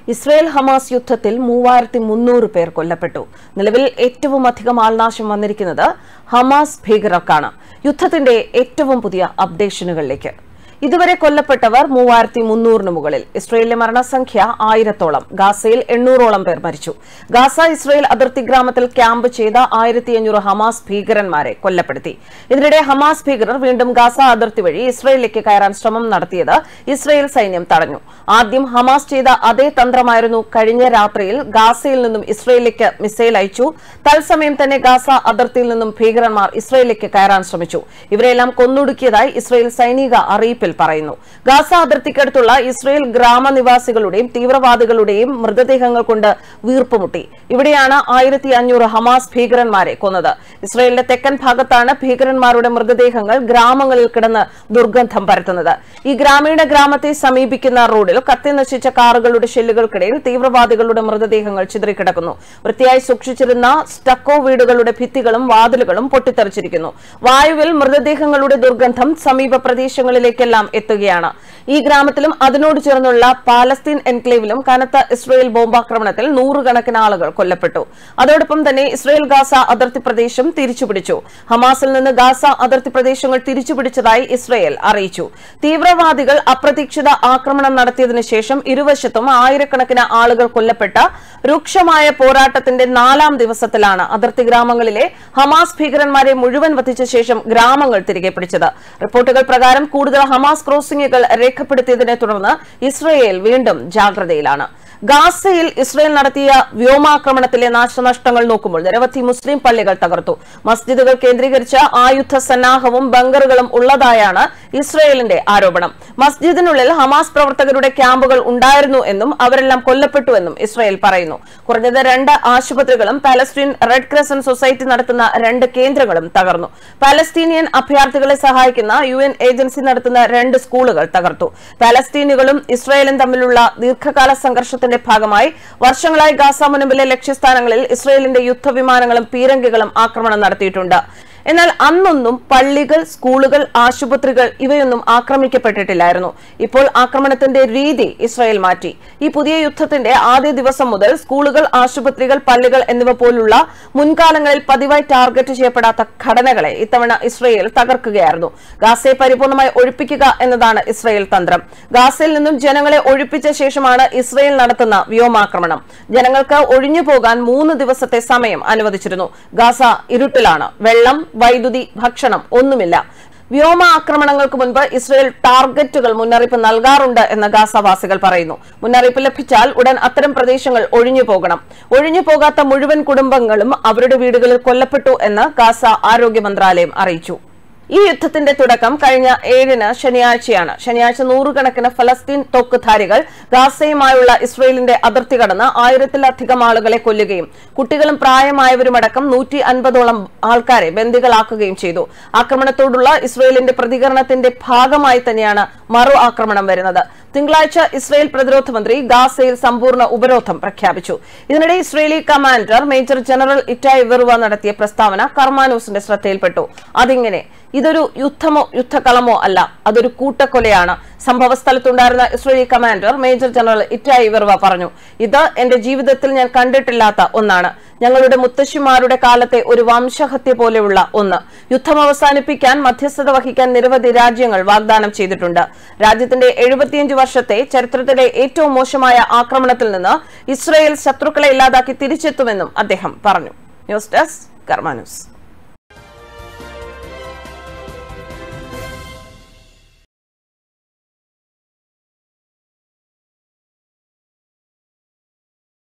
Israel Hamas യുദ്ധത്തിൽ മൂവായിരത്തി മുന്നൂറ് പേർ കൊല്ലപ്പെട്ടു നിലവിൽ ഏറ്റവും അധികം ആൾനാശം വന്നിരിക്കുന്നത് ഹമാസ് ഭീകരർക്കാണ് യുദ്ധത്തിന്റെ ഏറ്റവും പുതിയ അപ്ഡേഷനുകളിലേക്ക് ഇതുവരെ കൊല്ലപ്പെട്ടവർ മൂവായിരത്തി മുന്നൂറിന് മുകളിൽ ഇസ്രയേലിലെ മരണസംഖ്യ ആയിരത്തോളം ഗാസയിൽ എണ്ണൂറോളം പേർ മരിച്ചു ഗാസ ഇസ്രയേൽ അതിർത്തി ഗ്രാമത്തിൽ ക്യാമ്പ് ചെയ്ത ആയിരത്തി അഞ്ഞൂറ് ഹമാസ് ഭീകരന്മാരെ കൊല്ലപ്പെടുത്തി ഇതിനിടെ ഹമാസ് ഭീകരർ വീണ്ടും ഗാസ അതിർത്തി വഴി ഇസ്രയേലിലേക്ക് കയറാൻ ശ്രമം നടത്തിയത് ഇസ്രയേൽ സൈന്യം തടഞ്ഞു ആദ്യം ഹമാസ് ചെയ്ത അതേ തന്ത്രമായിരുന്നു കഴിഞ്ഞ രാത്രിയിൽ ഗാസയിൽ നിന്നും ഇസ്രയേലിലേക്ക് മിസൈൽ അയച്ചു തത്സമയം തന്നെ ഗാസ അതിർത്തിയിൽ നിന്നും ഭീകരന്മാർ ഇസ്രയേലിലേക്ക് കയറാൻ ശ്രമിച്ചു ഇവരെല്ലാം കൊന്നൊടുക്കിയതായി ഇസ്രയേൽ സൈനിക അറിയിപ്പിൽ പറയുന്നു ഗാസ അതിർത്തിക്കടുത്തുള്ള ഇസ്രയേൽ ഗ്രാമനിവാസികളുടെയും തീവ്രവാദികളുടെയും മൃതദേഹങ്ങൾ കൊണ്ട് വീർപ്പുമുട്ടി ഇവിടെയാണ് ആയിരത്തി അഞ്ഞൂറ് ഹമാസ് ഭീകരന്മാരെ കൊന്നത് ഇസ്രയേലിന്റെ തെക്കൻ ഭാഗത്താണ് ഭീകരന്മാരുടെ മൃതദേഹങ്ങൾ ഗ്രാമങ്ങളിൽ കിടന്ന് ദുർഗന്ധം പരത്തുന്നത് ഈ ഗ്രാമീണ ഗ്രാമത്തെ സമീപിക്കുന്ന റോഡിൽ കത്തിനശിച്ച കാറുകളുടെ ഷെല്ലുകൾക്കിടയിൽ തീവ്രവാദികളുടെ മൃതദേഹങ്ങൾ ചിതറിക്കിടക്കുന്നു വൃത്തിയായി സൂക്ഷിച്ചിരുന്ന സ്റ്റക്കോ വീടുകളുടെ ഭിത്തികളും വാതിലുകളും പൊട്ടിത്തെറിച്ചിരിക്കുന്നു വായുവിൽ മൃതദേഹങ്ങളുടെ ദുർഗന്ധം സമീപ പ്രദേശങ്ങളിലേക്കെല്ലാം എത്തുകയാണ് ഈ ഗ്രാമത്തിലും അതിനോട് ചേർന്നുള്ള പാലസ്തീൻ എൻക്ലേവിലും കനത്ത ഇസ്രയേൽ ബോംബാക്രമണത്തിൽ നൂറുകണക്കിന് ആളുകൾ കൊല്ലപ്പെട്ടു അതോടൊപ്പം തന്നെ ഇസ്രയേൽ ഗാസ അതിർത്തി പ്രദേശം തിരിച്ചുപിടിച്ചു ഹമാസിൽ നിന്ന് ഗാസ അതിർത്തി പ്രദേശങ്ങൾ തിരിച്ചുപിടിച്ചതായി ഇസ്രയേൽ അറിയിച്ചു തീവ്രവാദികൾ അപ്രതീക്ഷിത ആക്രമണം നടത്തിയതിനു ശേഷം ഇരുവശത്തും ആയിരക്കണക്കിന് ആളുകൾ കൊല്ലപ്പെട്ട രൂക്ഷമായ പോരാട്ടത്തിന്റെ നാലാം ദിവസത്തിലാണ് അതിർത്തി ഗ്രാമങ്ങളിലെ ഹമാസ് ഭീകരന്മാരെ മുഴുവൻ വധിച്ച ശേഷം ഗ്രാമങ്ങൾ തിരികെ പിടിച്ചത് റിപ്പോർട്ടുകൾ പ്രകാരം കൂടുതൽ ഹമാസ് ക്രോസിംഗുകൾ രേഖപ്പെടുത്തിയതിനെ തുടർന്ന് ഇസ്രയേൽ വീണ്ടും ജാഗ്രതയിലാണ് ഗാസയിൽ ഇസ്രയേൽ നടത്തിയ വ്യോമാക്രമണത്തിലെ നാശനഷ്ടങ്ങൾ നോക്കുമ്പോൾ നിരവധി മുസ്ലിം പള്ളികൾ തകർത്തു മസ്ജിദുകൾ കേന്ദ്രീകരിച്ച ആയുധ സന്നാഹവും ബങ്കറുകളും ഉള്ളതായാണ് ഇസ്രയേലിന്റെ ആരോപണം മസ്ജിദിനുള്ളിൽ ഹമാസ് പ്രവർത്തകരുടെ ക്യാമ്പുകൾ ഉണ്ടായിരുന്നു എന്നും അവരെല്ലാം കൊല്ലപ്പെട്ടുവെന്നും ഇസ്രയേൽ പറയുന്നു കുറഞ്ഞത് രണ്ട് ആശുപത്രികളും പാലസ്തീൻ റെഡ് ക്രസന്റ് സൊസൈറ്റി നടത്തുന്ന രണ്ട് കേന്ദ്രങ്ങളും തകർന്നു പാലസ്തീനിയൻ അഭയാർത്ഥികളെ സഹായിക്കുന്ന യു എൻ ഏജൻസി നടത്തുന്ന രണ്ട് സ്കൂളുകൾ തകർത്തു പാലസ്തീനുകളും ഇസ്രയേലും തമ്മിലുള്ള ദീർഘകാല സംഘർഷത്തിന്റെ ഭാഗമായി വർഷങ്ങളായി ഗാസ മുനമ്പിലെ ലക്ഷ്യസ്ഥാനങ്ങളിൽ ഇസ്രയേലിന്റെ യുദ്ധവിമാനങ്ങളും പീരങ്കികളും ആക്രമണം നടത്തിയിട്ടുണ്ട് എന്നാൽ അന്നൊന്നും പള്ളികൾ സ്കൂളുകൾ ആശുപത്രികൾ ഇവയൊന്നും ആക്രമിക്കപ്പെട്ടിട്ടില്ലായിരുന്നു ഇപ്പോൾ ആക്രമണത്തിന്റെ രീതി ഇസ്രായേൽ മാറ്റി ഈ പുതിയ യുദ്ധത്തിന്റെ ആദ്യ ദിവസം മുതൽ സ്കൂളുകൾ ആശുപത്രികൾ പള്ളികൾ എന്നിവ പോലുള്ള മുൻകാലങ്ങളിൽ പതിവായി ടാർഗറ്റ് ചെയ്യപ്പെടാത്ത ഘടനകളെ ഇത്തവണ ഇസ്രയേൽ തകർക്കുകയായിരുന്നു ഗാസയെ പരിപൂർണമായി ഒഴിപ്പിക്കുക എന്നതാണ് ഇസ്രയേൽ തന്ത്രം ഗാസയിൽ നിന്നും ജനങ്ങളെ ഒഴിപ്പിച്ച ശേഷമാണ് ഇസ്രയേൽ നടത്തുന്ന വ്യോമാക്രമണം ജനങ്ങൾക്ക് ഒഴിഞ്ഞു പോകാൻ മൂന്ന് ദിവസത്തെ സമയം അനുവദിച്ചിരുന്നു ഗാസ ഇരുട്ടിലാണ് വെള്ളം വൈദ്യുതി ഭക്ഷണം ഒന്നുമില്ല വ്യോമ ആക്രമണങ്ങൾക്ക് മുൻപ് ഇസ്രയേൽ ടാർഗറ്റുകൾ മുന്നറിയിപ്പ് നൽകാറുണ്ട് എന്ന് ഗാസവാസികൾ പറയുന്നു മുന്നറിയിപ്പ് ലഭിച്ചാൽ ഉടൻ അത്തരം പ്രദേശങ്ങൾ ഒഴിഞ്ഞു പോകണം ഒഴിഞ്ഞു പോകാത്ത മുഴുവൻ കുടുംബങ്ങളും അവരുടെ വീടുകളിൽ കൊല്ലപ്പെട്ടു എന്ന് ഗാസ ആരോഗ്യ മന്ത്രാലയം അറിയിച്ചു ഈ യുദ്ധത്തിന്റെ തുടക്കം കഴിഞ്ഞ ഏഴിന് ശനിയാഴ്ചയാണ് ശനിയാഴ്ച നൂറുകണക്കിന് ഫലസ്തീൻ തോക്കുധാരികൾ ഗാസയുമായുള്ള ഇസ്രയേലിന്റെ അതിർത്തി കടന്ന് ആയിരത്തിലധികം ആളുകളെ കൊല്ലുകയും കുട്ടികളും പ്രായമായവരുമടക്കം നൂറ്റി അൻപതോളം ആൾക്കാരെ ബന്ദികളാക്കുകയും ചെയ്തു ആക്രമണത്തോടുള്ള ഇസ്രയേലിന്റെ പ്രതികരണത്തിന്റെ ഭാഗമായി തന്നെയാണ് മറു ആക്രമണം വരുന്നത് തിങ്കളാഴ്ച ഇസ്രയേൽ പ്രതിരോധ മന്ത്രി ഗാസയിൽ സമ്പൂർണ്ണ ഉപരോധം പ്രഖ്യാപിച്ചു ഇതിനിടെ Israeli commander major general Itai Veruv നടത്തിയ പ്രസ്താവന കർമാനൂസിന്റെ ശ്രദ്ധയിൽപ്പെട്ടു അതിങ്ങനെ ഇതൊരു യുദ്ധമോ യുദ്ധക്കളമോ അല്ല അതൊരു കൂട്ടക്കൊലയാണ് സംഭവ സ്ഥലത്തുണ്ടായിരുന്ന Israeli commander major general Itai Veruv പറഞ്ഞു ഇത് എന്റെ ജീവിതത്തിൽ ഞാൻ കണ്ടിട്ടില്ലാത്ത ഒന്നാണ് ഞങ്ങളുടെ മുത്തശ്ശിമാരുടെ കാലത്തെ ഒരു വംശഹത്യ പോലെയുള്ള ഒന്ന് യുദ്ധം അവസാനിപ്പിക്കാൻ മധ്യസ്ഥത വഹിക്കാൻ നിരവധി രാജ്യങ്ങൾ വാഗ്ദാനം ചെയ്തിട്ടുണ്ട് രാജ്യത്തിന്റെ എഴുപത്തിയഞ്ച് വർഷത്തെ ചരിത്രത്തിലെ ഏറ്റവും മോശമായ ആക്രമണത്തിൽ നിന്ന് ഇസ്രയേൽ ശത്രുക്കളെ ഇല്ലാതാക്കി തിരിച്ചെത്തുമെന്നും അദ്ദേഹം പറഞ്ഞു ന്യൂസ് ഡെസ്ക് കർമാ ന്യൂസ്